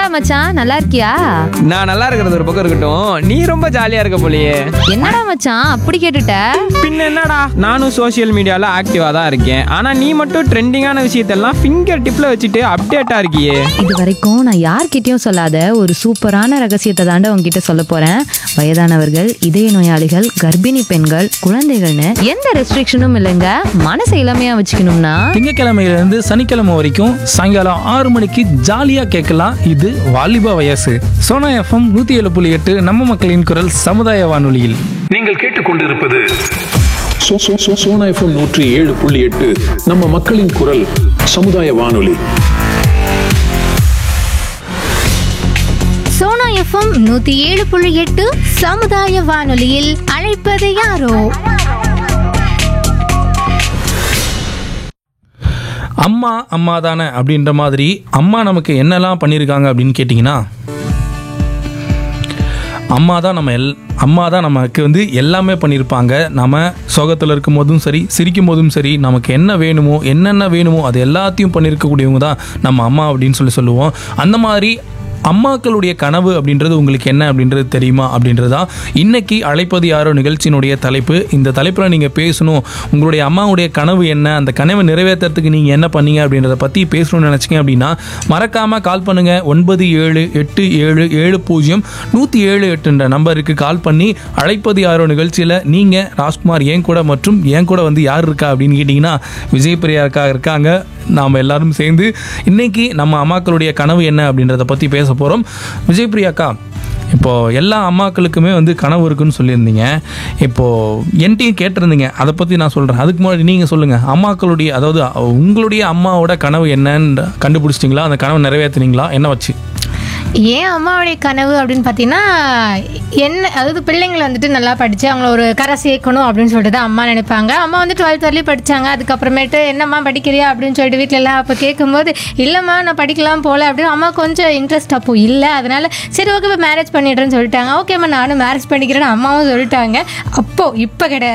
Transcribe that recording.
மச்சான் நல்லா இருக்கியா நான் நல்லா இருக்கிறது ஒரு பக்கம் இருக்கட்டும் நீ ரொம்ப ஜாலியா இருக்க போலியே என்னடா மச்சான் அப்படி கேட்டுட்ட பின்ன என்னடா நானும் சோஷியல் மீடியால ஆக்டிவா தான் இருக்கேன் ஆனா நீ மட்டும் ட்ரெண்டிங்கான விஷயத்தெல்லாம் ஃபிங்கர் டிப்ல வச்சுட்டு அப்டேட்டா இருக்கியே இது வரைக்கும் நான் யார்கிட்டயும் சொல்லாத ஒரு சூப்பரான ரகசியத்தை தாண்ட உங்ககிட்ட சொல்ல போறேன் வயதானவர்கள் இதய நோயாளிகள் கர்ப்பிணி பெண்கள் குழந்தைகள்னு எந்த ரெஸ்ட்ரிக்ஷனும் இல்லைங்க மனசை இளமையா வச்சுக்கணும்னா திங்கக்கிழமையில இருந்து சனிக்கிழமை வரைக்கும் சாயங்காலம் ஆறு மணிக்கு ஜாலியா கேட்கலாம் இது வாலிபா வயசு சோனா எஃப்எம் நூத்தி ஏழு புள்ளி எட்டு நம்ம மக்களின் குரல் சமுதாய வானொலியில் நீங்கள் கேட்டுக்கொண்டிருப்பது சோ- சோ- சோ- சோனா எஃப்எம் நூற்றி ஏழு புள்ளி எட்டு நம்ம மக்களின் குரல் சமுதாய வானொலி சோனா எஃப்எம் நூத்தி ஏழு புள்ளி எட்டு சமுதாய வானொலியில் அழைப்பது யாரோ அம்மா அம்மா தானே அப்படின்ற மாதிரி அம்மா நமக்கு என்னெல்லாம் பண்ணியிருக்காங்க அப்படின்னு கேட்டிங்கன்னா அம்மா தான் நம்ம எல் அம்மா தான் நமக்கு வந்து எல்லாமே பண்ணியிருப்பாங்க நம்ம சோகத்தில் இருக்கும் போதும் சரி சிரிக்கும் போதும் சரி நமக்கு என்ன வேணுமோ என்னென்ன வேணுமோ அது எல்லாத்தையும் பண்ணியிருக்கக்கூடியவங்க தான் நம்ம அம்மா அப்படின்னு சொல்லி சொல்லுவோம் அந்த மாதிரி அம்மாக்களுடைய கனவு அப்படின்றது உங்களுக்கு என்ன அப்படின்றது தெரியுமா அப்படின்றது தான் இன்னைக்கு அழைப்பது யாரோ நிகழ்ச்சியினுடைய தலைப்பு இந்த தலைப்பில் நீங்கள் பேசணும் உங்களுடைய அம்மாவுடைய கனவு என்ன அந்த கனவை நிறைவேற்றுறதுக்கு நீங்கள் என்ன பண்ணீங்க அப்படின்றத பற்றி பேசணும்னு நினச்சிங்க அப்படின்னா மறக்காமல் கால் பண்ணுங்கள் ஒன்பது ஏழு எட்டு ஏழு ஏழு பூஜ்ஜியம் நூற்றி ஏழு எட்டுன்ற நம்பருக்கு கால் பண்ணி அழைப்பது யாரோ நிகழ்ச்சியில் நீங்கள் ராஜ்குமார் ஏன் கூட மற்றும் ஏன் கூட வந்து யார் இருக்கா அப்படின்னு கேட்டிங்கன்னா விஜய் பிரியா இருக்கா இருக்காங்க நாம் எல்லாரும் சேர்ந்து இன்னைக்கு நம்ம அம்மாக்களுடைய கனவு என்ன அப்படின்றத பற்றி பேச போகிறோம் விஜய் பிரியாக்கா இப்போது எல்லா அம்மாக்களுக்குமே வந்து கனவு இருக்குன்னு சொல்லியிருந்தீங்க இப்போது என்கிட்டயும் கேட்டிருந்தீங்க அதை பற்றி நான் சொல்கிறேன் அதுக்கு முன்னாடி நீங்கள் சொல்லுங்கள் அம்மாக்களுடைய அதாவது உங்களுடைய அம்மாவோட கனவு என்னன்னு கண்டுபிடிச்சிட்டிங்களா அந்த கனவு நிறைவேற்றுனீங்களா என்ன வச்சு ஏன் அம்மாவுடைய கனவு அப்படின்னு பார்த்தீங்கன்னா என்ன அதாவது பிள்ளைங்களை வந்துட்டு நல்லா படித்து அவங்கள ஒரு கரை சேர்க்கணும் அப்படின்னு சொல்லிட்டு தான் அம்மா நினைப்பாங்க அம்மா வந்து டுவெல்த் வரலையும் படித்தாங்க அதுக்கப்புறமேட்டு என்னம்மா படிக்கிறியா அப்படின்னு சொல்லிட்டு வீட்டில எல்லாம் அப்போ கேட்கும்போது இல்லைம்மா நான் படிக்கலாம் போல அப்படின்னு அம்மா கொஞ்சம் இன்ட்ரெஸ்ட் அப்போ இல்லை அதனால சரி ஓகே இப்போ மேரேஜ் பண்ணிடுறேன்னு சொல்லிட்டாங்க ஓகேம்மா நானும் மேரேஜ் பண்ணிக்கிறேன்னு அம்மாவும் சொல்லிட்டாங்க அப்போ இப்போ கிடையாது